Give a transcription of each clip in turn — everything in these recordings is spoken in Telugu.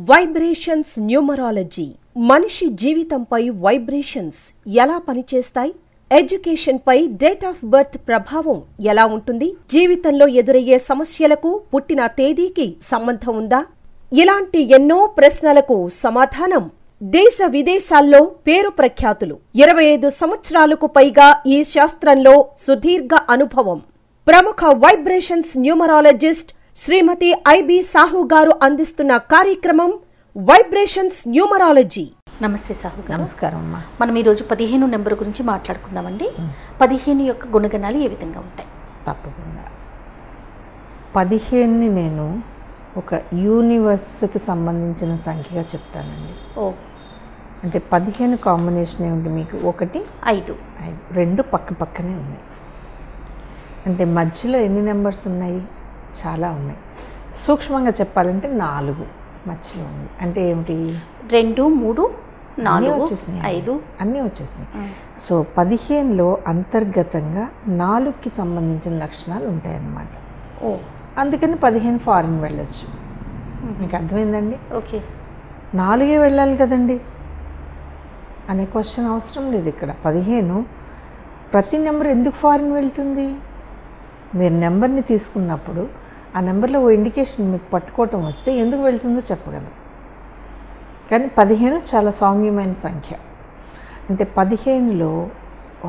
వైబ్రేషన్స్ న్యూమరాలజీ మనిషి జీవితంపై వైబ్రేషన్స్ ఎలా పనిచేస్తాయి ఎడ్యుకేషన్ పై డేట్ ఆఫ్ బర్త్ ప్రభావం ఎలా ఉంటుంది జీవితంలో ఎదురయ్యే సమస్యలకు పుట్టిన తేదీకి సంబంధం ఉందా ఇలాంటి ఎన్నో ప్రశ్నలకు సమాధానం దేశ విదేశాల్లో పేరు ప్రఖ్యాతులు ఇరవై ఐదు సంవత్సరాలకు పైగా ఈ శాస్త్రంలో సుదీర్ఘ అనుభవం ప్రముఖ vibrations numerologist Shrimati I B Sahu గారు అందిస్తున్న కార్యక్రమం వైబ్రేషన్స్ న్యూమరాలజీ నమస్తే సాహు గారు నమస్కారం అమ్మా మనం ఈరోజు పదిహేను నెంబర్ గురించి మాట్లాడుకుందామండి పదిహేను యొక్క గుణగణాలు ఏ విధంగా ఉంటాయి తప్పకుండా పదిహేనుని నేను ఒక యూనివర్స్కి సంబంధించిన సంఖ్యగా చెప్తానండి ఓ అంటే పదిహేను కాంబినేషన్ ఏమిటి మీకు ఒకటి ఐదు ఐదు రెండు పక్క పక్కనే ఉన్నాయి అంటే మధ్యలో ఎన్ని నెంబర్స్ ఉన్నాయి చాలా ఉన్నాయి సూక్ష్మంగా చెప్పాలంటే నాలుగు మధ్యలో ఉంది అంటే ఏమిటి రెండు మూడు అన్నీ నాలుగు వచ్చేసినాయి ఐదు అన్నీ వచ్చేసినాయి ఆ, సో పదిహేనులో అంతర్గతంగా నాలుగుకి సంబంధించిన లక్షణాలు ఉంటాయన్నమాట ఓ అందుకని పదిహేను ఫారిన్ వెళ్ళొచ్చు మీకు అర్థమైందండి ఓకే నాలుగే వెళ్ళాలి కదండి అనే క్వశ్చన్ అవసరం లేదు ఇక్కడ పదిహేను ప్రతి నెంబర్ ఎందుకు ఫారిన్ వెళ్తుంది మీరు నెంబర్ని తీసుకున్నప్పుడు ఆ నెంబర్లో ఓ ఇండికేషన్ మీకు పట్టుకోవటం వస్తే ఎందుకు వెళ్తుందో చెప్పగలరు కానీ పదిహేను చాలా సౌమ్యమైన సంఖ్య అంటే పదిహేనులో ఆ,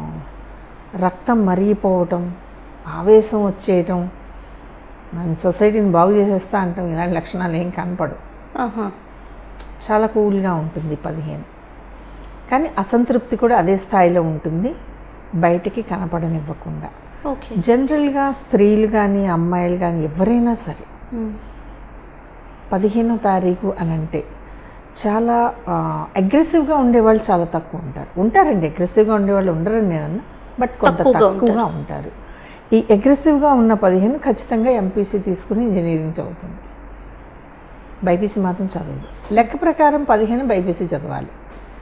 రక్తం మరిగిపోవటం ఆవేశం వచ్చేయటం మన సొసైటీని బాగు చేసేస్తా అంటాం ఇలాంటి లక్షణాలు ఏం కనపడవు ఆహా చాలా కూల్గా ఉంటుంది పదిహేను కానీ అసంతృప్తి కూడా అదే స్థాయిలో ఉంటుంది బయటికి కనపడనివ్వకుండా ఓకే జనరల్గా స్త్రీలు కానీ అమ్మాయిలు కానీ ఎవరైనా సరే ఉమ్, పదిహేనో తారీఖు అని అంటే చాలా అగ్రెసివ్గా ఉండేవాళ్ళు చాలా తక్కువ ఉంటారు ఉంటారండి అగ్రెసివ్గా ఉండేవాళ్ళు ఉండరని నేను అన్నా బట్ కొంత తక్కువగా తక్కువగా ఉంటారు ఈ అగ్రెసివ్గా ఉన్న పదిహేను ఖచ్చితంగా ఎంపీసీ తీసుకుని ఇంజనీరింగ్ చదువుతుంది బైపీసీ మాత్రం చదవదు లెక్క ప్రకారం పదిహేను బైపీసీ చదవాలి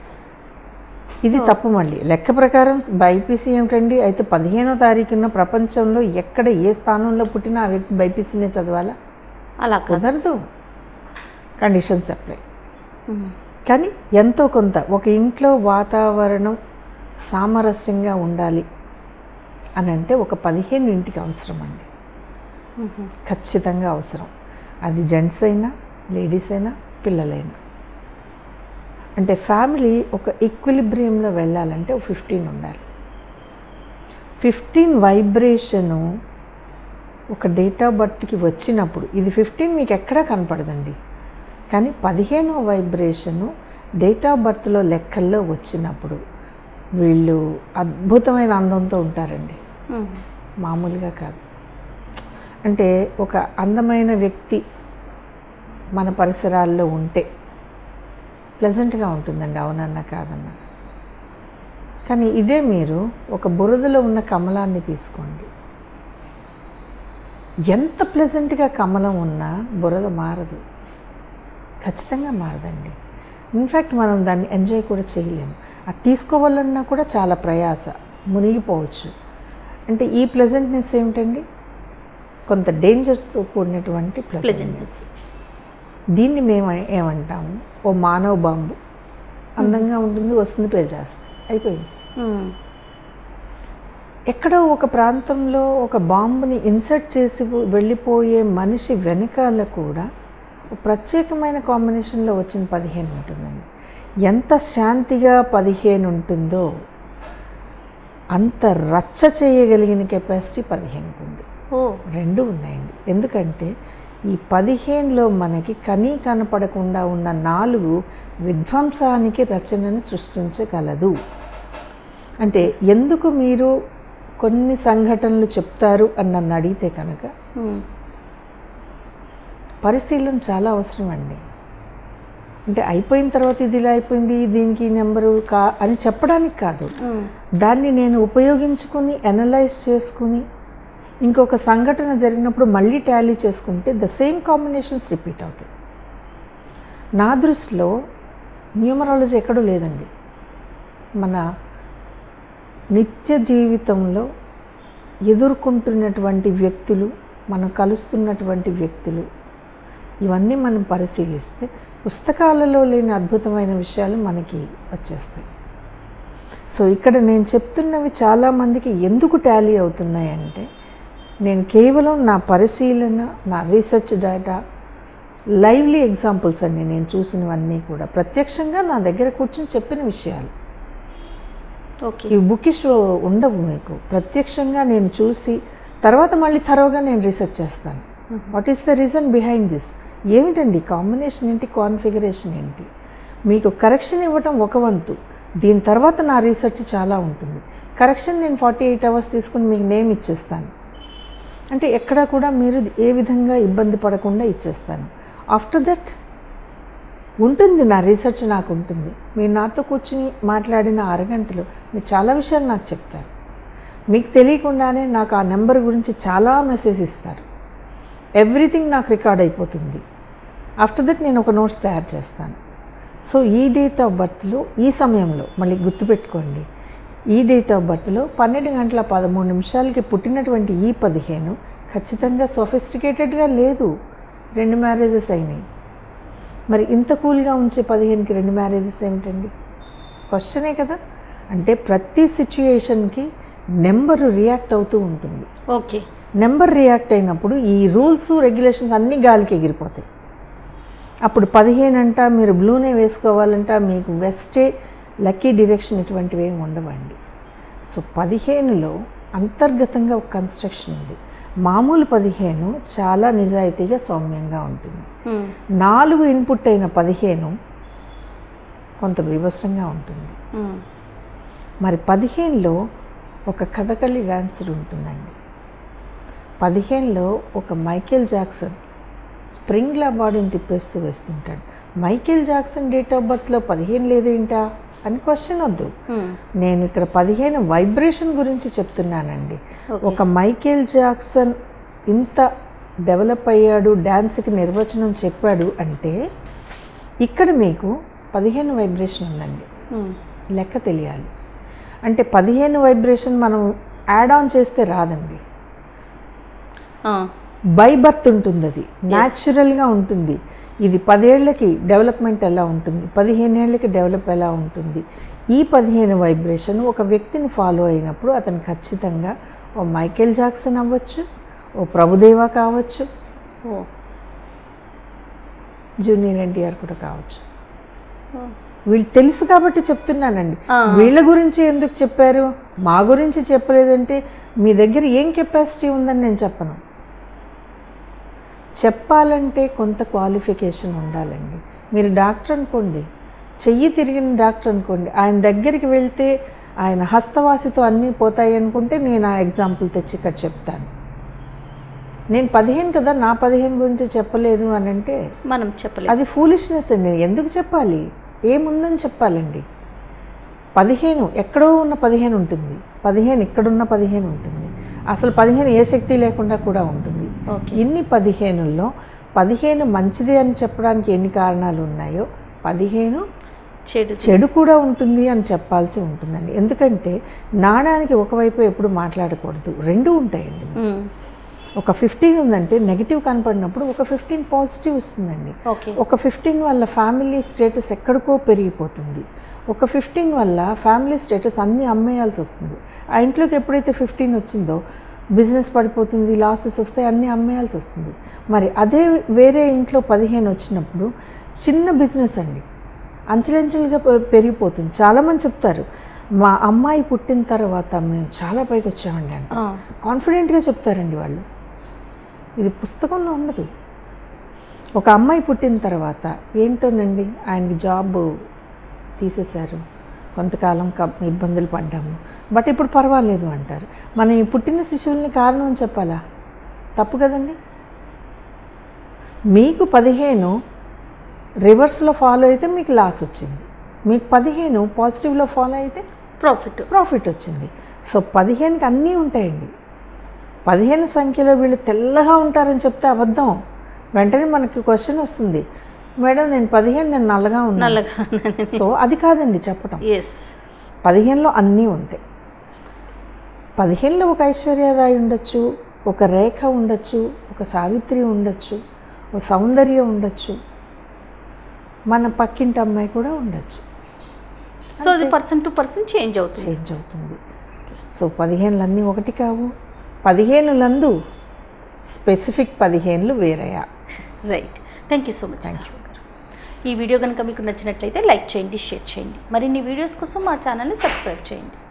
ఇది తప్పు మళ్ళీ లెక్క ప్రకారం బైపీసీ ఏమిటండి అయితే పదిహేనో తారీఖున ప్రపంచంలో ఎక్కడ ఏ స్థానంలో పుట్టినా ఆ వ్యక్తి బైపీసీనే చదవాలా అలా కాదు కుదరదు కండిషన్స్ అప్లై ఉమ్, కానీ ఎంతో కొంత ఒక ఇంట్లో వాతావరణం సామరస్యంగా ఉండాలి అని అంటే ఒక పదిహేను ఇంటికి అవసరం అండి ఉహు, ఖచ్చితంగా అవసరం అది జెంట్స్ అయినా లేడీస్ అయినా పిల్లలైనా అంటే ఫ్యామిలీ ఒక ఈక్విలిబ్రియంలో వెళ్ళాలంటే ఒక ఫిఫ్టీన్ ఉండాలి ఫిఫ్టీన్ వైబ్రేషను ఒక డేట్ ఆఫ్ బర్త్కి వచ్చినప్పుడు ఇది ఫిఫ్టీన్ మీకు ఎక్కడా కనపడదండి కానీ పదిహేనో వైబ్రేషను డేట్ ఆఫ్ బర్త్లో లెక్కల్లో వచ్చినప్పుడు వీళ్ళు అద్భుతమైన అందంతో ఉంటారండి ఉమ్, మామూలుగా కాదు అంటే ఒక అందమైన వ్యక్తి మన పరిసరాల్లో ఉంటే ప్లెజెంట్గా ఉంటుందండి అవునన్నా కాదన్నా కానీ ఇదే మీరు ఒక బురదలో ఉన్న కమలాన్ని తీసుకోండి ఎంత ప్లెజెంట్గా కమలం ఉన్నా బురద మారదు ఖచ్చితంగా మారదండి ఇన్ఫ్యాక్ట్ మనం దాన్ని ఎంజాయ్ కూడా చేయలేము అది తీసుకోవాలన్నా కూడా చాలా ప్రయాస మునిగిపోవచ్చు అంటే ఈ ప్లెజెంట్నెస్ ఏమిటండి కొంత డేంజర్స్తో కూడినటువంటి ప్లెజెంట్నెస్ దీన్ని మేము ఏమంటాము ఓ మానవ బాంబు అందంగా ఉంటుంది వస్తుంది ప్లే చేస్తుంది అయిపోయింది ఉమ్, ఎక్కడో ఒక ప్రాంతంలో ఒక బాంబుని ఇన్సర్ట్ చేసి వెళ్ళిపోయే మనిషి వెనకాల కూడా ఒక ప్రత్యేకమైన కాంబినేషన్లో వచ్చిన పదిహేను ఉంటుందండి ఎంత శాంతిగా పదిహేను ఉంటుందో అంత రచ్చ చేయగలిగిన కెపాసిటీ పదిహేనుకు ఉంది ఓ రెండు ఉన్నాయండి ఎందుకంటే ఈ పదిహేనులో మనకి కనీ కనపడకుండా ఉన్న నాలుగు విధ్వంసానికి రచనను సృష్టించగలదు అంటే ఎందుకు మీరు కొన్ని సంఘటనలు చెప్తారు అని నన్ను అడిగితే కనుక ఉమ్, పరిశీలన చాలా అవసరం అండి అంటే అయిపోయిన తర్వాత ఇది ఇలా అయిపోయింది దీనికి ఈ నెంబరు కా అని చెప్పడానికి కాదు ఉమ్, దాన్ని నేను ఉపయోగించుకుని అనలైజ్ చేసుకుని ఇంకొక సంఘటన జరిగినప్పుడు మళ్ళీ టాలీ చేసుకుంటే ద సేమ్ కాంబినేషన్స్ రిపీట్ అవుతాయి నా దృష్టిలో న్యూమరాలజీ ఎక్కడూ లేదండి మన నిత్య జీవితంలో ఎదుర్కొంటున్నటువంటి వ్యక్తులు మనం కలుస్తున్నటువంటి వ్యక్తులు ఇవన్నీ మనం పరిశీలిస్తే పుస్తకాలలో లేని అద్భుతమైన విషయాలు మనకి వచ్చేస్తాయి సో ఇక్కడ నేను చెప్తున్నవి చాలామందికి ఎందుకు టాలీ అవుతున్నాయంటే నేను కేవలం నా పరిశీలన నా రీసెర్చ్ డేటా లైవ్లీ ఎగ్జాంపుల్స్ అండి నేను చూసినవన్నీ కూడా ప్రత్యక్షంగా నా దగ్గర కూర్చొని చెప్పిన విషయాలు ఓకే ఈ బుకిష్ ఉండవు మీకు ప్రత్యక్షంగా నేను చూసి తర్వాత మళ్ళీ తరోగా నేను రీసెర్చ్ చేస్తాను what is the reason behind this ఏమిటండి కాంబినేషన్ ఏంటి కాన్ఫిగరేషన్ ఏంటి మీకు కరెక్షన్ ఇవ్వటం ఒక వంతు దీని తర్వాత నా రీసెర్చ్ చాలా ఉంటుంది కరెక్షన్ నేను ఫార్టీ ఎయిట్ అవర్స్ తీసుకుని మీకు నేమ్ ఇచ్చేస్తాను అంటే ఎక్కడా కూడా మీరు ఏ విధంగా ఇబ్బంది పడకుండా ఇచ్చేస్తాను ఆఫ్టర్ దట్ ఉంటుంది నా రీసెర్చ్ నాకు ఉంటుంది మీరు నాతో కూర్చుని మాట్లాడిన అరగంటలో మీరు చాలా విషయాలు నాకు చెప్తారు మీకు తెలియకుండానే నాకు ఆ నెంబర్ గురించి చాలా మెసేజ్ ఇస్తారు ఎవ్రీథింగ్ నాకు రికార్డ్ అయిపోతుంది ఆఫ్టర్ దట్ నేను ఒక నోట్స్ తయారు చేస్తాను సో ఈ డేట్ ఆఫ్ బర్త్లో ఈ సమయంలో మళ్ళీ గుర్తుపెట్టుకోండి ఈ డేట్ ఆఫ్ బర్త్లో పన్నెండు గంటల పదమూడు నిమిషాలకి పుట్టినటువంటి ఈ పదిహేను ఖచ్చితంగా సొఫిస్టికేటెడ్గా లేదు రెండు మ్యారేజెస్ అయినాయి మరి ఇంత కూల్గా ఉంచే పదిహేనుకి రెండు మ్యారేజెస్ ఏమిటండి క్వశ్చనే కదా అంటే ప్రతి సిచ్యుయేషన్కి నెంబరు రియాక్ట్ అవుతూ ఉంటుంది ఓకే నెంబర్ రియాక్ట్ అయినప్పుడు ఈ రూల్స్ రెగ్యులేషన్స్ అన్నీ గాలికి ఎగిరిపోతాయి అప్పుడు పదిహేను అంట మీరు బ్లూనే వేసుకోవాలంట మీకు వెస్టే లక్కీ డిరెక్షన్ ఇటువంటివి ఏమి ఉండవండి సో పదిహేనులో అంతర్గతంగా ఒక కన్స్ట్రక్షన్ ఉంది మామూలు పదిహేను చాలా నిజాయితీగా సౌమ్యంగా ఉంటుంది మ్మ్. నాలుగు ఇన్పుట్ అయిన పదిహేను కొంత బీభత్సంగా ఉంటుంది మ్మ్. మరి పదిహేనులో ఒక కథకళి డాన్సర్ ఉంటుందండి పదిహేనులో ఒక మైకేల్ జాక్సన్ స్ప్రింగ్లా బాడీని తిప్పేస్తూ వేస్తుంటాడు మైకేల్ జాక్సన్ డేట్ ఆఫ్ బర్త్లో పదిహేను లేదేంటా అని క్వశ్చన్ వద్దు మ్మ్. నేను ఇక్కడ పదిహేను వైబ్రేషన్ గురించి చెప్తున్నానండి Okay. ఒక మైకేల్ జాక్సన్ ఇంత డెవలప్ అయ్యాడు డ్యాన్స్కి నిర్వచనం చెప్పాడు అంటే ఇక్కడ మీకు పదిహేను వైబ్రేషన్ ఉందండి మ్మ్. లెక్క తెలియాలి అంటే పదిహేను వైబ్రేషన్ మనం యాడ్ ఆన్ చేస్తే రాదండి ఆ. బై బర్త్ ఉంటుంది అది న్యాచురల్గా ఉంటుంది ఇది పదేళ్లకి డెవలప్మెంట్ ఎలా ఉంటుంది పదిహేను ఏళ్ళకి డెవలప్ ఎలా ఉంటుంది ఈ పదిహేను వైబ్రేషన్ ఒక వ్యక్తిని ఫాలో అయినప్పుడు అతను ఖచ్చితంగా ఓ మైకేల్ జాక్సన్ అవ్వచ్చు ఓ ప్రభుదేవా కావచ్చు ఓ జూనియర్ ఎన్టీఆర్ కూడా కావచ్చు ఓ. వీళ్ళు తెలుసు కాబట్టి చెప్తున్నానండి ఆ. వీళ్ళ గురించి ఎందుకు చెప్పారు మా గురించి చెప్పలేదంటే మీ దగ్గర ఏం కెపాసిటీ ఉందని నేను చెప్పను చెప్పాలంటే కొంత క్వాలిఫికేషన్ ఉండాలండి మీరు డాక్టర్ అనుకోండి చెయ్యి తిరిగిన డాక్టర్ అనుకోండి ఆయన దగ్గరికి వెళ్తే ఆయన హస్తవాసితో అన్నీ పోతాయి అనుకుంటే నేను ఆ ఎగ్జాంపుల్ తెచ్చి ఇక్కడ చెప్తాను నేను పదిహేను కదా నా పదిహేను గురించి చెప్పలేదు అని అంటే మనం చెప్పలేదు అది ఫూలిష్నెస్ అండి ఎందుకు చెప్పాలి ఏముందని చెప్పాలండి పదిహేను ఎక్కడో ఉన్న పదిహేను ఉంటుంది పదిహేను ఇక్కడున్న పదిహేను ఉంటుంది అసలు పదిహేను ఏ శక్తి లేకుండా కూడా ఉంటుంది ఓకే ఇన్ని పదిహేనుల్లో పదిహేను మంచిది అని చెప్పడానికి ఎన్ని కారణాలు ఉన్నాయో పదిహేను చెడు చెడు కూడా ఉంటుంది అని చెప్పాల్సి ఉంటుందండి ఎందుకంటే నాణానికి ఒకవైపు ఎప్పుడు మాట్లాడకూడదు రెండు ఉంటాయండి మ్మ్. ఒక ఫిఫ్టీన్ ఉందంటే నెగిటివ్ కనపడినప్పుడు ఒక ఫిఫ్టీన్ పాజిటివ్ వస్తుందండి ఓకే ఒక ఫిఫ్టీన్ వల్ల ఫ్యామిలీ స్టేటస్ ఎక్కడికో పెరిగిపోతుంది ఒక ఫిఫ్టీన్ వల్ల ఫ్యామిలీ స్టేటస్ అన్నీ అమ్మేయాల్సి వస్తుంది ఆ ఇంట్లోకి ఎప్పుడైతే ఫిఫ్టీన్ వచ్చిందో బిజినెస్ పడిపోతుంది లాసెస్ వస్తాయి అన్నీ అమ్మేయాల్సి వస్తుంది మరి అదే వేరే ఇంట్లో పదిహేను వచ్చినప్పుడు చిన్న బిజినెస్ అండి అంచెలంచెలుగా పె- పెరిగిపోతుంది చాలామంది చెప్తారు మా అమ్మాయి పుట్టిన తర్వాత మేము చాలా పైకి వచ్చామండి అంటే ఆ. కాన్ఫిడెంట్గా చెప్తారండి వాళ్ళు ఇది పుస్తకంలో ఉండదు ఒక అమ్మాయి పుట్టిన తర్వాత ఏంటోనండి ఆయనకి జాబ్ తీసేశారు కొంతకాలం క- ఇబ్బందులు పడ్డాము బట్ ఇప్పుడు పర్వాలేదు అంటారు మనం ఈ పుట్టిన శిశువుల్ని కారణం అని చెప్పాలా తప్పు కదండి మీకు పదిహేను రివర్స్లో ఫాలో అయితే మీకు లాస్ వచ్చింది మీకు పదిహేను పాజిటివ్లో ఫాలో అయితే ప్రాఫిట్ ప్రాఫిట్ వచ్చింది సో పదిహేనుకి అన్నీ ఉంటాయండి పదిహేను సంఖ్యలో వీళ్ళు తెల్లగా ఉంటారని చెప్తే అబద్ధం వెంటనే మనకి క్వశ్చన్ వస్తుంది మేడం నేను పదిహేను నేను నల్లగా ఉన్నాను నల్లగా సో అది కాదండి చెప్పటం ఎస్ పదిహేనులో అన్నీ ఉంటాయి పదిహేనులో ఒక ఐశ్వర్యరాయ్ ఉండొచ్చు ఒక రేఖ ఉండొచ్చు ఒక సావిత్రి ఉండొచ్చు ఓ సౌందర్యం ఉండొచ్చు మన పక్కింటి అమ్మాయి కూడా ఉండొచ్చు సో అది పర్సన్ టు పర్సన్ చేంజ్ అవుతుంది చేంజ్ అవుతుంది సో పదిహేనులన్నీ ఒకటి కావు పదిహేనులందు స్పెసిఫిక్ పదిహేనులు వేరయా right thank you so much sir ఈ వీడియో కనుక మీకు నచ్చినట్లయితే లైక్ చేయండి షేర్ చేయండి మరిన్ని వీడియోస్ కోసం మా ఛానల్ని సబ్స్క్రైబ్ చేయండి